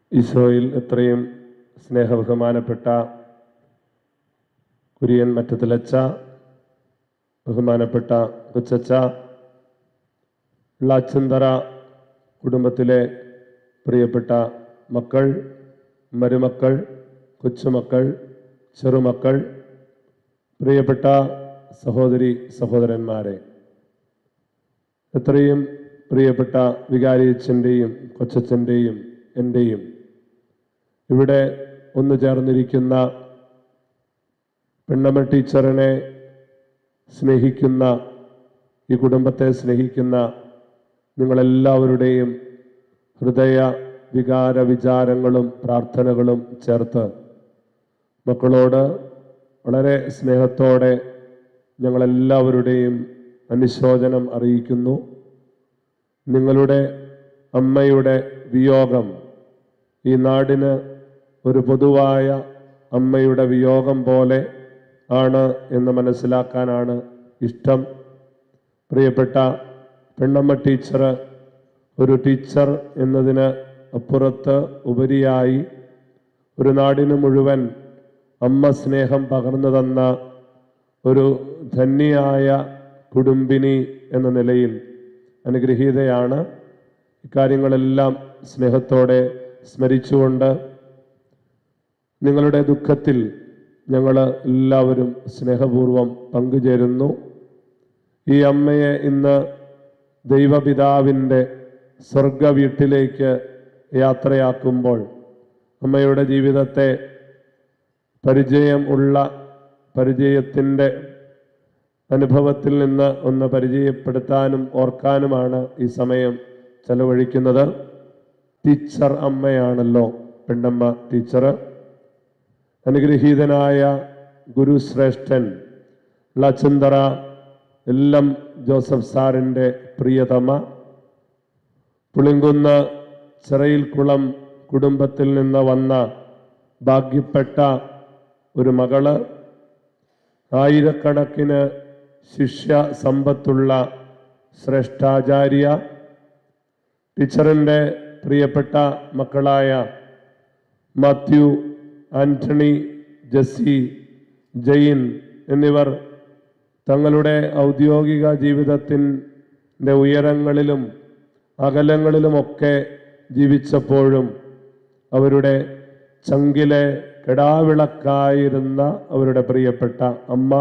ഈശോയിൽ എത്രയും സ്നേഹബഹുമാനപ്പെട്ട കുര്യൻ മറ്റത്തിലച്ച ബഹുമാനപ്പെട്ട കൊച്ചച്ച ളാച്ചന്തറ കുടുംബത്തിലെ പ്രിയപ്പെട്ട മക്കൾ മരുമക്കൾ കൊച്ചുമക്കൾ ചെറുമക്കൾ പ്രിയപ്പെട്ട സഹോദരി സഹോദരന്മാരെ എത്രയും പ്രിയപ്പെട്ട വികാരിയച്ഛൻ്റെയും കൊച്ചച്ഛൻ്റെയും എൻ്റെയും ഇവിടെ ഒന്നു ചേർന്നിരിക്കുന്ന പെണ്ണമ്മ ടീച്ചറിനെ സ്നേഹിക്കുന്ന ഈ കുടുംബത്തെ സ്നേഹിക്കുന്ന നിങ്ങളെല്ലാവരുടെയും ഹൃദയ വികാര വിചാരങ്ങളും പ്രാർത്ഥനകളും ചേർത്ത് മക്കളോട് വളരെ സ്നേഹത്തോടെ ഞങ്ങളെല്ലാവരുടെയും അനുശോചനം അറിയിക്കുന്നു നിങ്ങളുടെ അമ്മയുടെ വിയോഗം ഈ നാടിന് ഒരു പൊതുവായ അമ്മയുടെ വിയോഗം പോലെ ആണ് എന്ന് മനസ്സിലാക്കാനാണ് ഇഷ്ടം പ്രിയപ്പെട്ട പെണ്ണമ്മ ടീച്ചർ ഒരു ടീച്ചർ എന്നതിന് അപ്പുറത്ത് ഉപരിയായി ഒരു നാടിന് മുഴുവൻ അമ്മ സ്നേഹം പകർന്നു തന്ന ഒരു ധന്യയായ കുടുംബിനി എന്ന നിലയിൽ അനുഗ്രഹീതയാണ് ഇക്കാര്യങ്ങളെല്ലാം സ്നേഹത്തോടെ സ്മരിച്ചുകൊണ്ട് നിങ്ങളുടെ ദുഃഖത്തിൽ ഞങ്ങൾ എല്ലാവരും സ്നേഹപൂർവം പങ്കുചേരുന്നു ഈ അമ്മയെ ഇന്ന് ദൈവപിതാവിൻ്റെ സ്വർഗ വീട്ടിലേക്ക് യാത്രയാക്കുമ്പോൾ അമ്മയുടെ ജീവിതത്തെ പരിചയം ഉള്ള പരിചയത്തിൻ്റെ അനുഭവത്തിൽ നിന്ന് ഒന്ന് പരിചയപ്പെടുത്താനും ഓർക്കാനുമാണ് ഈ സമയം ചെലവഴിക്കുന്നത് ടീച്ചർ അമ്മയാണല്ലോ പെണ്ണമ്മ ടീച്ചർ അനുഗ്രഹീതനായ ഗുരുശ്രേഷ്ഠൻ ലച്ചന്തറ എല്ലാം ജോസഫ് സാറിൻ്റെ പ്രിയതമ പുളിങ്കുന്ന് ചിറയിൽക്കുളം കുടുംബത്തിൽ നിന്ന് വന്ന ഭാഗ്യപ്പെട്ട ഒരു മകള് ആയിരക്കണക്കിന് ശിഷ്യ സമ്പത്തുള്ള ശ്രേഷ്ഠാചാര്യ ടീച്ചറിൻ്റെ പ്രിയപ്പെട്ട മക്കളായ മാത്യു ആന്റണി ജസ്സി ജയിൻ എന്നിവർ തങ്ങളുടെ ഔദ്യോഗിക ജീവിതത്തിൻ്റെ ഉയരങ്ങളിലും അകലങ്ങളിലുമൊക്കെ ജീവിച്ചപ്പോഴും അവരുടെ ചങ്കിലെ കെടാവിളക്കായിരുന്ന അവരുടെ പ്രിയപ്പെട്ട അമ്മ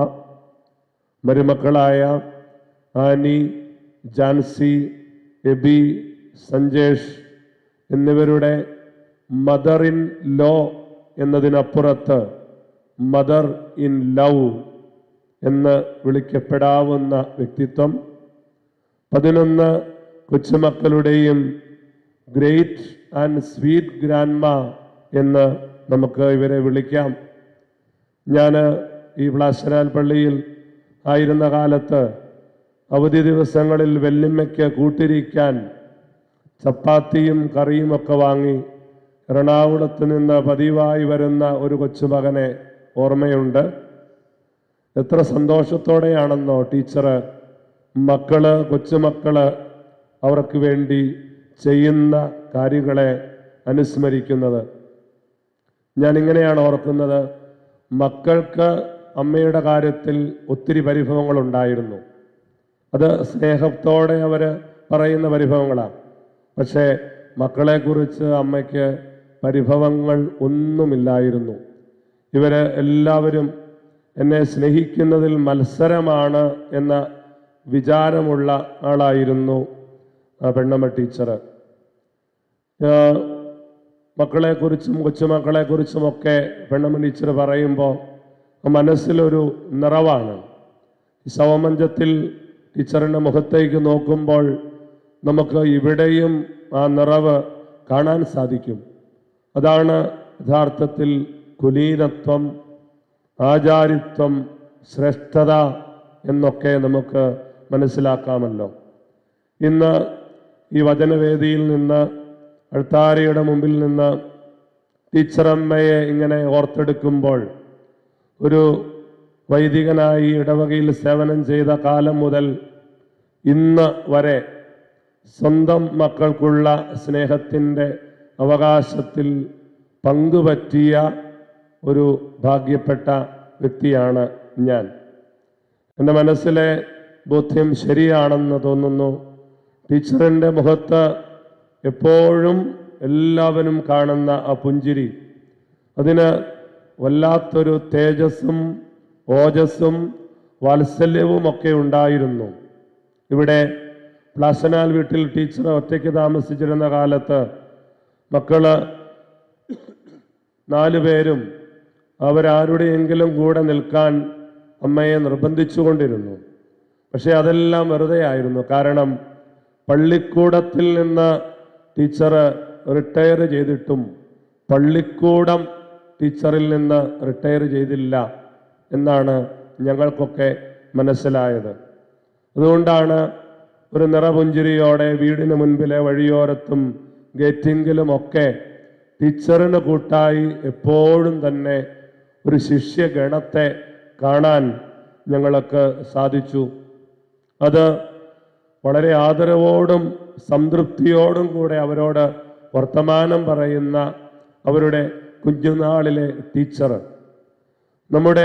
മരുമക്കളായ ആനി ജാൻസി എബി സഞ്ജേഷ് എന്നിവരുടെ മദർ ഇൻ ലോ എന്നതിനപ്പുറത്ത് മദർ ഇൻ ലവ് എന്ന് വിളിക്കപ്പെടാവുന്ന വ്യക്തിത്വം പതിനൊന്ന് കൊച്ചുമക്കളുടെയും ഗ്രേറ്റ് ആൻഡ് സ്വീറ്റ് ഗ്രാൻഡ്മ എന്ന് നമുക്ക് ഇവരെ വിളിക്കാം ഞാൻ ഈ വ്ളാശനാൽ പള്ളിയിൽ ആയിരുന്ന കാലത്ത് അവധി ദിവസങ്ങളിൽ വെല്ലിമ്മയ്ക്ക് കൂട്ടിരിക്കാൻ ചപ്പാത്തിയും കറിയും ഒക്കെ വാങ്ങി എറണാകുളത്ത് നിന്ന് പതിവായി വരുന്ന ഒരു കൊച്ചുമകനെ ഓർമ്മയുണ്ട് എത്ര സന്തോഷത്തോടെയാണെന്നോ ടീച്ചറ് മക്കള് കൊച്ചുമക്കള് അവർക്ക് വേണ്ടി ചെയ്യുന്ന കാര്യങ്ങളെ അനുസ്മരിക്കുന്നത് ഞാൻ ഇങ്ങനെയാണ് ഓർക്കുന്നത് മക്കൾക്ക് അമ്മയുടെ കാര്യത്തിൽ ഒത്തിരി പരിഭവങ്ങളുണ്ടായിരുന്നു അത് സ്നേഹത്തോടെ അവർ പറയുന്ന പരിഭവങ്ങളാണ് പക്ഷേ മക്കളെക്കുറിച്ച് അമ്മയ്ക്ക് പരിഭവങ്ങൾ ഒന്നുമില്ലായിരുന്നു ഇവര് എല്ലാവരും എന്നെ സ്നേഹിക്കുന്നതിൽ മത്സരമാണ് എന്ന വിചാരമുള്ള ആളായിരുന്നു ആ പെണ്ണമ്മ ടീച്ചർ മക്കളെക്കുറിച്ചും കൊച്ചുമക്കളെക്കുറിച്ചുമൊക്കെ പെണ്ണമ്മ ടീച്ചർ പറയുമ്പോൾ മനസ്സിലൊരു നിറവാണ് ഈ ശവമഞ്ചത്തിൽ ടീച്ചറിൻ്റെ മുഖത്തേക്ക് നോക്കുമ്പോൾ നമുക്ക് ഇവിടെയും ആ നിറവ് കാണാൻ സാധിക്കും അതാണ് യഥാർത്ഥത്തിൽ കുലീനത്വം ആചാരിത്വം ശ്രേഷ്ഠത എന്നൊക്കെ നമുക്ക് മനസ്സിലാക്കാമല്ലോ ഇന്ന് ഈ വചനവേദിയിൽ നിന്ന് അൾത്താരയുടെ മുമ്പിൽ നിന്ന് ടീച്ചറമ്മയെ ഇങ്ങനെ ഓർത്തെടുക്കുമ്പോൾ ഒരു വൈദികനായി ഇടവകയിൽ സേവനം ചെയ്ത കാലം മുതൽ ഇന്ന് വരെ സ്വന്തം മക്കൾക്കുള്ള സ്നേഹത്തിൻ്റെ അവകാശത്തിൽ പങ്കുപറ്റിയ ഒരു ഭാഗ്യപ്പെട്ട വ്യക്തിയാണ് ഞാൻ എൻ്റെ മനസ്സിലെ ബോധ്യം ശരിയാണെന്ന് തോന്നുന്നു ടീച്ചറിൻ്റെ മുഖത്ത് എപ്പോഴും എല്ലാവരും കാണുന്ന ആ പുഞ്ചിരി അതിന് വല്ലാത്തൊരു തേജസ്സും ഓജസ്സും വാത്സല്യവും ഒക്കെ ഉണ്ടായിരുന്നു ഇവിടെ പ്ലാസനാൽ വീട്ടിൽ ടീച്ചർ ഒറ്റയ്ക്ക് താമസിച്ചിരുന്ന കാലത്ത് മക്കള് നാലു പേരും അവരാരുടെയെങ്കിലും കൂടെ നിൽക്കാൻ അമ്മയെ നിർബന്ധിച്ചുകൊണ്ടിരുന്നു പക്ഷെ അതെല്ലാം വെറുതെ ആയിരുന്നു കാരണം പള്ളിക്കൂടത്തിൽ നിന്ന് ടീച്ചർ റിട്ടയർ ചെയ്തിട്ടും പള്ളിക്കൂടം ടീച്ചറിൽ നിന്ന് റിട്ടയർ ചെയ്തില്ല എന്നാണ് ഞങ്ങൾക്കൊക്കെ മനസ്സിലായത് അതുകൊണ്ടാണ് ഒരു നിറപുഞ്ചിരിയോടെ വീടിന് മുൻപിലെ വഴിയോരത്തും ഗേറ്റിങ്കിലുമൊക്കെ ടീച്ചറിന് കൂട്ടായി എപ്പോഴും തന്നെ ഒരു ശിഷ്യഗണത്തെ കാണാൻ ഞങ്ങൾക്ക് സാധിച്ചു അത് വളരെ ആദരവോടും സംതൃപ്തിയോടും കൂടെ അവരോട് വർത്തമാനം പറയുന്ന അവരുടെ കുഞ്ഞുനാളിലെ ടീച്ചർ നമ്മുടെ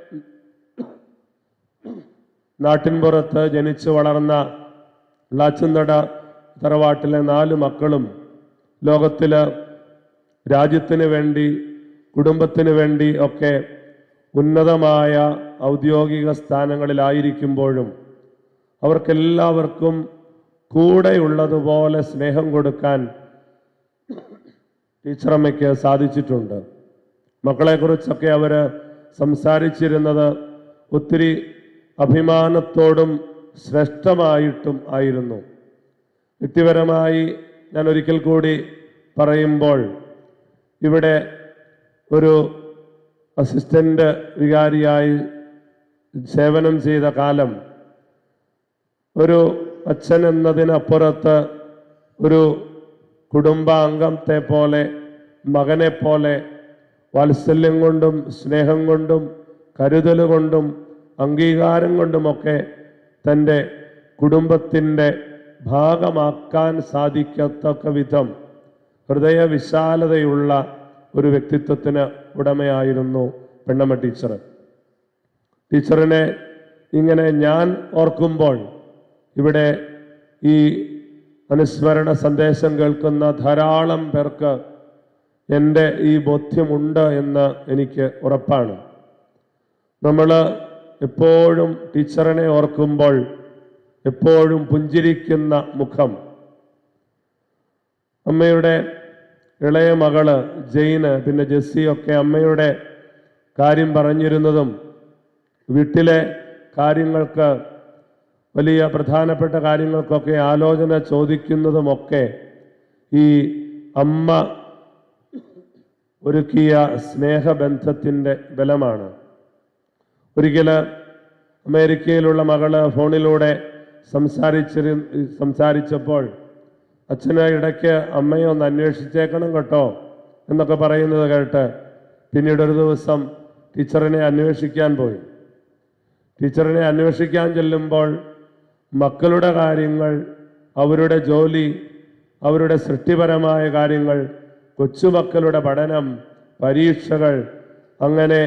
നാട്ടിൻപുറത്ത് ജനിച്ചു വളർന്ന ലാച്ചുന്നട തറവാട്ടിലെ നാല് മക്കളും ലോകത്തില് രാജ്യത്തിന് വേണ്ടി കുടുംബത്തിന് വേണ്ടി ഒക്കെ ഉന്നതമായ ഔദ്യോഗിക സ്ഥാനങ്ങളിലായിരിക്കുമ്പോഴും അവർക്കെല്ലാവർക്കും കൂടെയുള്ളതുപോലെ സ്നേഹം കൊടുക്കാൻ ടീച്ചറമ്മയ്ക്ക് സാധിച്ചിട്ടുണ്ട് മക്കളെക്കുറിച്ചൊക്കെ അവർ സംസാരിച്ചിരുന്നത് ഒത്തിരി അഭിമാനത്തോടും ശ്രേഷ്ഠമായിട്ടും ആയിരുന്നു വ്യക്തിപരമായി ഞാൻ ഒരിക്കൽ കൂടി പറയുമ്പോൾ ഇവിടെ ഒരു അസിസ്റ്റന്റ് വികാരിയായി സേവനം ചെയ്ത കാലം ഒരു അച്ഛൻ എന്നതിനപ്പുറത്ത് ഒരു കുടുംബാംഗത്തെ പോലെ മകനെ പോലെ വാത്സല്യം കൊണ്ടും സ്നേഹം കൊണ്ടും കരുതൽ കൊണ്ടും അംഗീകാരം കൊണ്ടുമൊക്കെ തൻ്റെ കുടുംബത്തിൻ്റെ ഭാഗമാക്കാൻ സാധിക്കത്തക്ക വിധം ഹൃദയവിശാലതയുള്ള ഒരു വ്യക്തിത്വത്തിന് ഉടമയായിരുന്നു പെണ്ണമ്മ ടീച്ചർ ടീച്ചറിനെ ഇങ്ങനെ ഞാൻ ഓർക്കുമ്പോൾ ഇവിടെ ഈ അനുസ്മരണ സന്ദേശം കേൾക്കുന്ന ധാരാളം പേർക്ക് എൻ്റെ ഈ ബോധ്യമുണ്ട് എന്ന് എനിക്ക് ഉറപ്പാണ് നമ്മൾ എപ്പോഴും ടീച്ചറിനെ ഓർക്കുമ്പോൾ എപ്പോഴും പുഞ്ചിരിക്കുന്ന മുഖം അമ്മയുടെ ഇളയ മകള് ജെയിന് പിന്നെ ജെസ്സിയൊക്കെ അമ്മയുടെ കാര്യം പറഞ്ഞിരുന്നതും വീട്ടിലെ കാര്യങ്ങൾക്ക് വലിയ പ്രധാനപ്പെട്ട കാര്യങ്ങൾക്കൊക്കെ ആലോചന ചോദിക്കുന്നതുമൊക്കെ ഈ അമ്മ ഒരുക്കിയ സ്നേഹബന്ധത്തിൻ്റെ ബലമാണ് ഒരിക്കൽ അമേരിക്കയിലുള്ള മകള് ഫോണിലൂടെ സംസാരിച്ചിരു സംസാരിച്ചപ്പോൾ അച്ഛന് ഇടയ്ക്ക് അമ്മയെ ഒന്ന് അന്വേഷിച്ചേക്കണം കേട്ടോ എന്നൊക്കെ പറയുന്നത് കേട്ട് പിന്നീട് ഒരു ദിവസം ടീച്ചറിനെ അന്വേഷിക്കാൻ പോയി ടീച്ചറിനെ അന്വേഷിക്കാൻ ചെല്ലുമ്പോൾ മക്കളുടെ കാര്യങ്ങൾ അവരുടെ ജോലി അവരുടെ സൃഷ്ടിപരമായ കാര്യങ്ങൾ കൊച്ചുമക്കളുടെ പഠനം പരീക്ഷകൾ അങ്ങനെ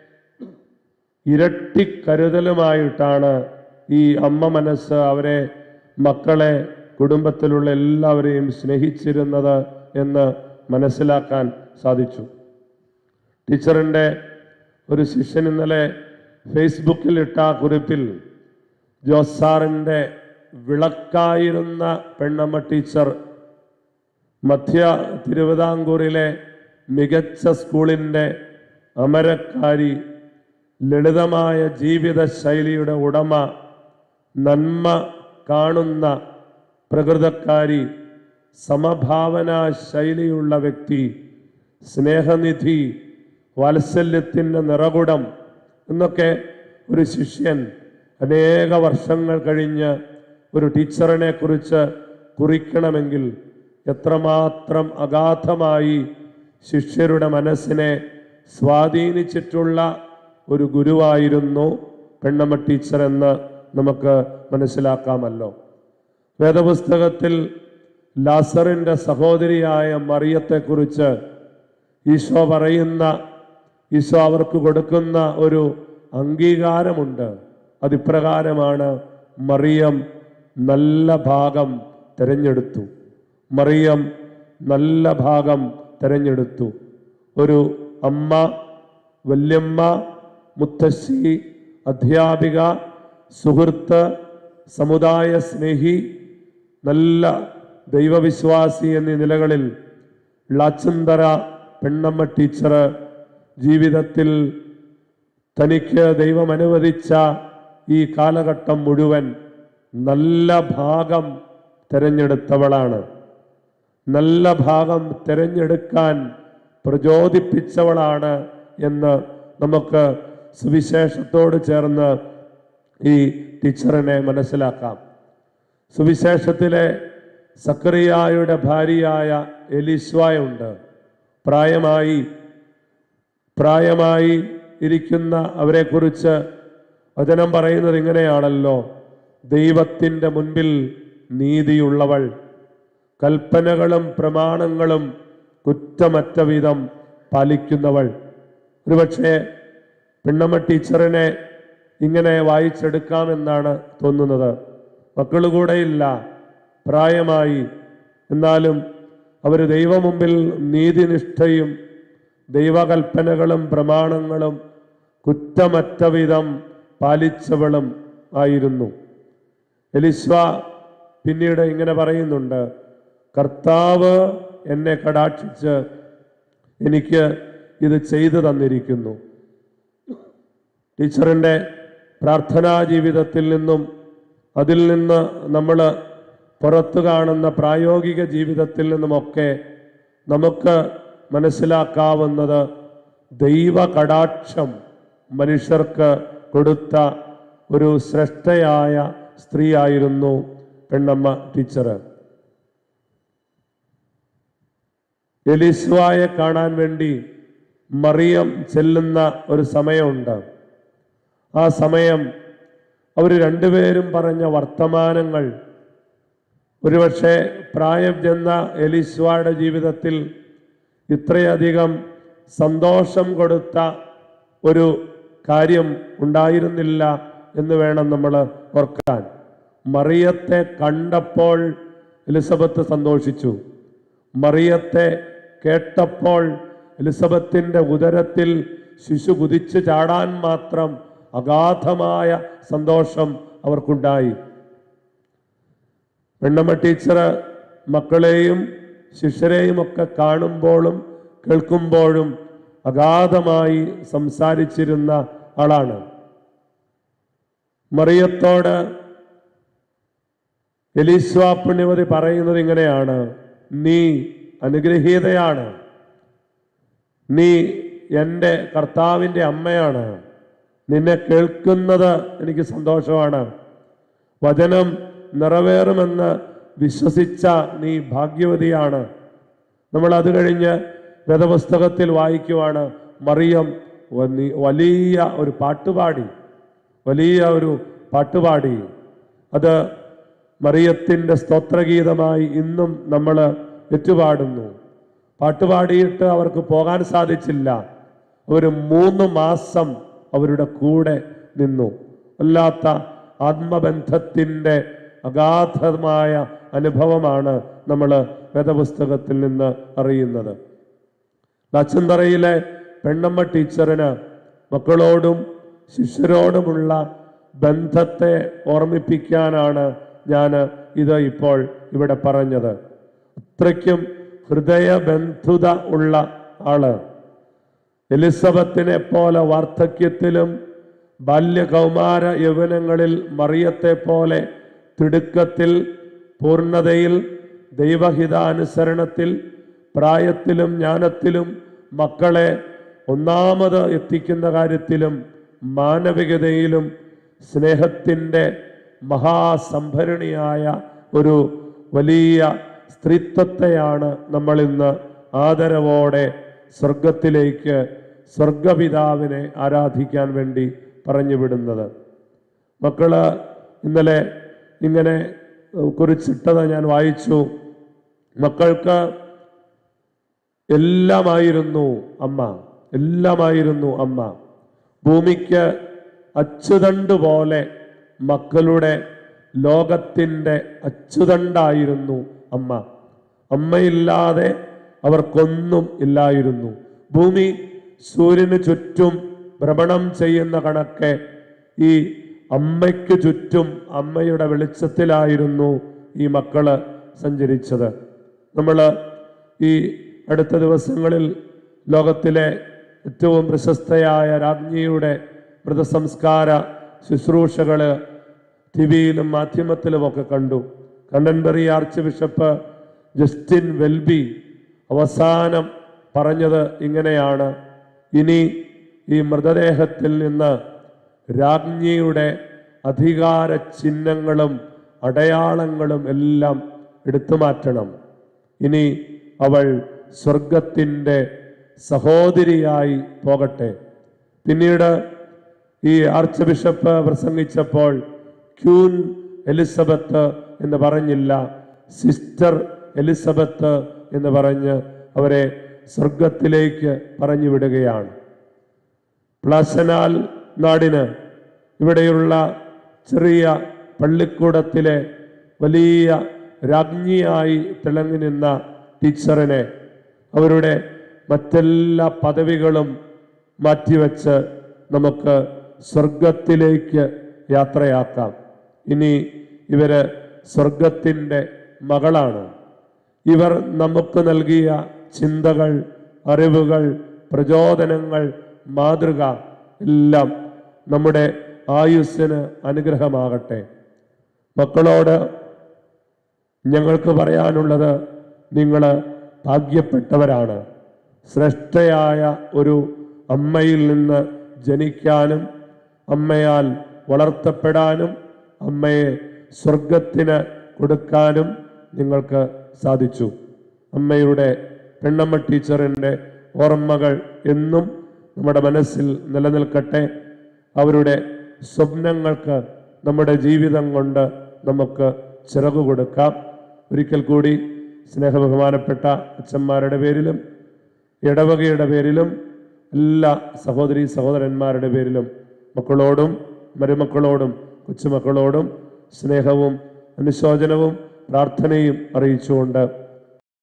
ഇരട്ടി കരുതലുമായിട്ടാണ് ഈ അമ്മ മനസ്സ് അവരെ മക്കളെ കുടുംബത്തിലുള്ള എല്ലാവരെയും സ്നേഹിച്ചിരുന്നത് എന്ന് മനസ്സിലാക്കാൻ സാധിച്ചു ടീച്ചറിൻ്റെ ഒരു ശിഷ്യൻ ഇന്നലെ ഫേസ്ബുക്കിൽ ഇട്ട ആ കുറിപ്പിൽ ജോസാറിൻ്റെ വിളക്കായിരുന്ന പെണ്ണമ്മ ടീച്ചർ മധ്യ തിരുവിതാംകൂറിലെ മികച്ച സ്കൂളിൻ്റെ അമരക്കാരി ലളിതമായ ജീവിത ശൈലിയുടെ ഉടമ നന്മ കാണുന്ന പ്രകൃതക്കാരി സമഭാവന ശൈലിയുള്ള വ്യക്തി സ്നേഹനിധി വാത്സല്യത്തിൻ്റെ നിറകുടം എന്നൊക്കെ ഒരു ശിഷ്യൻ അനേക വർഷങ്ങൾ കഴിഞ്ഞ് ഒരു ടീച്ചറിനെ കുറിച്ച് കുറിക്കണമെങ്കിൽ എത്രമാത്രം അഗാധമായി ശിഷ്യരുടെ മനസ്സിനെ സ്വാധീനിച്ചിട്ടുള്ള ഒരു ഗുരുവായിരുന്നു പെണ്ണമ്മ ടീച്ചർ എന്ന് നമുക്ക് മനസ്സിലാക്കാമല്ലോ വേദപുസ്തകത്തിൽ ലാസറിൻ്റെ സഹോദരിയായ മറിയത്തെക്കുറിച്ച് ഈശോ പറയുന്ന ഈശോ അവർക്ക് കൊടുക്കുന്ന ഒരു അംഗീകാരമുണ്ട് അതിപ്രകാരമാണ് മറിയം നല്ല ഭാഗം തിരഞ്ഞെടുത്തു മറിയം നല്ല ഭാഗം തിരഞ്ഞെടുത്തു ഒരു അമ്മ വല്യമ്മ മുത്തശ്ശി അധ്യാപിക സുഹൃത്ത് സമുദായ സ്നേഹി നല്ല ദൈവവിശ്വാസി എന്നീ നിലകളിൽ ലാച്ചന്തര പെണ്ണമ്മ ടീച്ചർ ജീവിതത്തിൽ തനിക്ക് ദൈവം അനുവദിച്ച ഈ കാലഘട്ടം മുഴുവൻ നല്ല ഭാഗം തിരഞ്ഞെടുത്തവളാണ് നല്ല ഭാഗം തിരഞ്ഞെടുക്കാൻ പ്രചോദിപ്പിച്ചവളാണ് എന്ന് നമുക്ക് സുവിശേഷത്തോട് ചേർന്ന് ഈ ടീച്ചറിനെ മനസ്സിലാക്കാം സുവിശേഷത്തിലെ സക്കറിയായുടെ ഭാര്യയായ എലിസ്വായ ഉണ്ട് പ്രായമായി പ്രായമായി ഇരിക്കുന്ന അവരെക്കുറിച്ച് വചനം പറയുന്നത് ഇങ്ങനെയാണല്ലോ ദൈവത്തിൻ്റെ മുൻപിൽ നീതിയുള്ളവൾ കൽപ്പനകളും പ്രമാണങ്ങളും കുറ്റമറ്റ വിധം പാലിക്കുന്നവൾ ഒരുപക്ഷെ പെണ്ണമ്മ ടീച്ചറിനെ ഇങ്ങനെ വായിച്ചെടുക്കാമെന്നാണ് തോന്നുന്നത് മക്കൾ കൂടെയില്ല പ്രായമായി എന്നാലും അവർ ദൈവമുമ്പിൽ നീതിനിഷ്ഠയും ദൈവകൽപ്പനകളും പ്രമാണങ്ങളും കുറ്റമറ്റ വിധം പാലിച്ചവളും ആയിരുന്നു എലിസ്വ പിന്നീട് ഇങ്ങനെ പറയുന്നുണ്ട് കർത്താവ് എന്നെ കടാക്ഷിച്ച് എനിക്ക് ഇത് ചെയ്തു തന്നിരിക്കുന്നു ടീച്ചറിൻ്റെ പ്രാർത്ഥനാ ജീവിതത്തിൽ നിന്നും അതിൽ നിന്ന് നമ്മൾ പുറത്തു കാണുന്ന പ്രായോഗിക ജീവിതത്തിൽ നിന്നുമൊക്കെ നമുക്ക് മനസ്സിലാക്കാവുന്നത് ദൈവ കടാക്ഷം മനുഷ്യർക്ക് കൊടുത്ത ഒരു ശ്രേഷ്ഠയായ സ്ത്രീയായിരുന്നു പെണ്ണമ്മ ടീച്ചർ എലിസ്വായെ കാണാൻ വേണ്ടി മറിയം ചെല്ലുന്ന ഒരു സമയമുണ്ട് ആ സമയം അവർ രണ്ടുപേരും പറഞ്ഞ വർത്തമാനങ്ങൾ ഒരുപക്ഷെ പ്രായം ചെന്ന എലിസ്വായുടെ ജീവിതത്തിൽ ഇത്രയധികം സന്തോഷം കൊടുത്ത ഒരു കാര്യം ഉണ്ടായിരുന്നില്ല എന്ന് വേണം നമ്മൾ ഓർക്കാൻ മറിയത്തെ കണ്ടപ്പോൾ എലിസബത്ത് സന്തോഷിച്ചു മറിയത്തെ കേട്ടപ്പോൾ എലിസബത്തിന്റെ ഉദരത്തിൽ ശിശു കുതിച്ചു ചാടാൻ മാത്രം അഗാധമായ സന്തോഷം അവർക്കുണ്ടായി പെണ്ണമ്മ ടീച്ചർ മക്കളെയും ശിഷ്യരെയും ഒക്കെ കാണുമ്പോഴും കേൾക്കുമ്പോഴും അഗാധമായി സംസാരിച്ചിരുന്ന ആളാണ് മറിയത്തോട് എലീസ്വാ പുണ്യവതി പറയുന്നത് ഇങ്ങനെയാണ് നീ അനുഗ്രഹീതയാണ് നീ എൻ്റെ കർത്താവിൻ്റെ അമ്മയാണ് നിന്നെ കേൾക്കുന്നത് എനിക്ക് സന്തോഷമാണ് വചനം നിറവേറുമെന്ന് വിശ്വസിച്ച നീ ഭാഗ്യവതിയാണ് നമ്മൾ അത് കഴിഞ്ഞ് വേദപുസ്തകത്തിൽ വായിക്കുവാണ് മറിയം വന്നി- വലിയ ഒരു പാട്ടുപാടി വലിയ ഒരു പാട്ടുപാടി അത് മറിയത്തിൻ്റെ സ്തോത്രഗീതമായി ഇന്നും നമ്മൾ ഏറ്റുപാടുന്നു പാട്ടുപാടിയിട്ട് അവർക്ക് പോകാൻ സാധിച്ചില്ല ഒരു മൂന്ന് മാസം അവരുടെ കൂടെ നിന്നു അല്ലാത്ത ആത്മബന്ധത്തിൻ്റെ അഗാധമായ അനുഭവമാണ് നമ്മൾ വേദപുസ്തകത്തിൽ നിന്ന് അറിയുന്നത് ലച്ചന്തറയിലെ പെണ്ണമ്മ ടീച്ചറിന് മക്കളോടും ശിഷ്യരോടുമുള്ള ബന്ധത്തെ ഓർമ്മിപ്പിക്കാനാണ് ഞാൻ ഇത് ഇപ്പോൾ ഇവിടെ പറഞ്ഞത് അത്രയ്ക്കും ഹൃദയബന്ധുത ഉള്ള ആള് എലിസബത്തിനെ പോലെ വാർദ്ധക്യത്തിലും ബാല്യകൗമാര യൗവനങ്ങളിൽ മറിയത്തെ പോലെ തിടുക്കത്തിൽ പൂർണ്ണതയിൽ ദൈവഹിതാനുസരണത്തിൽ പ്രായത്തിലും ജ്ഞാനത്തിലും മക്കളെ ഒന്നാമത് എത്തിക്കുന്ന കാര്യത്തിലും മാനവികതയിലും സ്നേഹത്തിൻ്റെ മഹാസംഭരണിയായ ഒരു വലിയ സ്ത്രീത്വത്തെയാണ് നമ്മൾ ഇന്ന് ആദരവോടെ സ്വർഗത്തിലേക്ക് സ്വർഗപിതാവിനെ ആരാധിക്കാൻ വേണ്ടി പറഞ്ഞു വിടുന്നത് മക്കള് ഇന്നലെ ഇങ്ങനെ ഏഹ്, കുറിച്ചിട്ടത് ഞാൻ വായിച്ചു മക്കൾക്ക് എല്ലാമായിരുന്നു അമ്മ എല്ലാമായിരുന്നു അമ്മ ഭൂമിക്ക് അച്ചുതണ്ട് പോലെ മക്കളുടെ ലോകത്തിൻ്റെ അച്ചുതണ്ടായിരുന്നു അമ്മ അമ്മയില്ലാതെ അവർക്കൊന്നും ഇല്ലായിരുന്നു ഭൂമി സൂര്യന് ചുറ്റും ഭ്രമണം ചെയ്യുന്ന കണക്കെ ഈ അമ്മയ്ക്ക് ചുറ്റും അമ്മയുടെ വെളിച്ചത്തിലായിരുന്നു ഈ മക്കള് സഞ്ചരിച്ചത് നമ്മൾ ഈ അടുത്ത ദിവസങ്ങളിൽ ലോകത്തിലെ ഏറ്റവും പ്രശസ്തയായ രാജ്ഞിയുടെ മൃതസംസ്കാര ശുശ്രൂഷകള് ടി വിയിലും മാധ്യമത്തിലുമൊക്കെ കണ്ടു Canterbury archbishop Justin Welby അവസാനം പറഞ്ഞത് ഇങ്ങനെയാണ് ഇനി ഈ മൃതദേഹത്തിൽ നിന്ന് രാജ്ഞിയുടെ അധികാര ചിഹ്നങ്ങളും അടയാളങ്ങളും എല്ലാം എടുത്തു മാറ്റണം ഇനി അവൾ സ്വർഗത്തിൻ്റെ സഹോദരിയായി പോകട്ടെ പിന്നീട് ഈ ആർച്ച് ബിഷപ്പ് പ്രസംഗിച്ചപ്പോൾ ക്യൂൻ എലിസബത്ത് എന്ന് പറഞ്ഞില്ല സിസ്റ്റർ എലിസബത്ത് എന്ന് പറഞ്ഞ് അവരെ സ്വർഗത്തിലേക്ക് പറഞ്ഞു വിടുകയാണ് പ്ലാസനാൽ നാടിന് ഇവിടെയുള്ള ചെറിയ പള്ളിക്കൂടത്തിലെ വലിയ രാജ്ഞിയായി തിളങ്ങി നിന്ന ടീച്ചറിനെ അവരുടെ മറ്റെല്ലാ പദവികളും മാറ്റിവെച്ച് നമുക്ക് സ്വർഗത്തിലേക്ക് യാത്രയാക്കാം ഇനി ഇവര് സ്വർഗത്തിൻ്റെ മകളാണ് ഇവർ നമുക്ക് നൽകിയ ചിന്തകൾ അറിവുകൾ പ്രചോദനങ്ങൾ മാതൃക എല്ലാം നമ്മുടെ ആയുസ്സിന് അനുഗ്രഹമാകട്ടെ മക്കളോട് ഞങ്ങൾക്ക് പറയാനുള്ളത് നിങ്ങൾ ഭാഗ്യപ്പെട്ടവരാണ് ശ്രേഷ്ഠയായ ഒരു അമ്മയിൽ നിന്ന് ജനിക്കാനും അമ്മയാൽ വളർത്തപ്പെടാനും അമ്മയെ സ്വർഗത്തിന് കൊടുക്കാനും നിങ്ങൾക്ക് സാധിച്ചു അമ്മയുടെ പെണ്ണമ്മ ടീച്ചറിൻ്റെ ഓർമ്മകൾ എന്നും നമ്മുടെ മനസ്സിൽ നിലനിൽക്കട്ടെ അവരുടെ സ്വപ്നങ്ങൾക്ക് നമ്മുടെ ജീവിതം കൊണ്ട് നമുക്ക് ചിറകു കൊടുക്കാം ഒരിക്കൽ കൂടി സ്നേഹബഹുമാനപ്പെട്ട അച്ഛന്മാരുടെ പേരിലും ഇടവകയുടെ പേരിലും എല്ലാ സഹോദരി സഹോദരന്മാരുടെ പേരിലും മക്കളോടും മരുമക്കളോടും കൊച്ചുമക്കളോടും സ്നേഹവും അനുശോചനവും പ്രാർത്ഥനയും അറിയിച്ചുകൊണ്ട്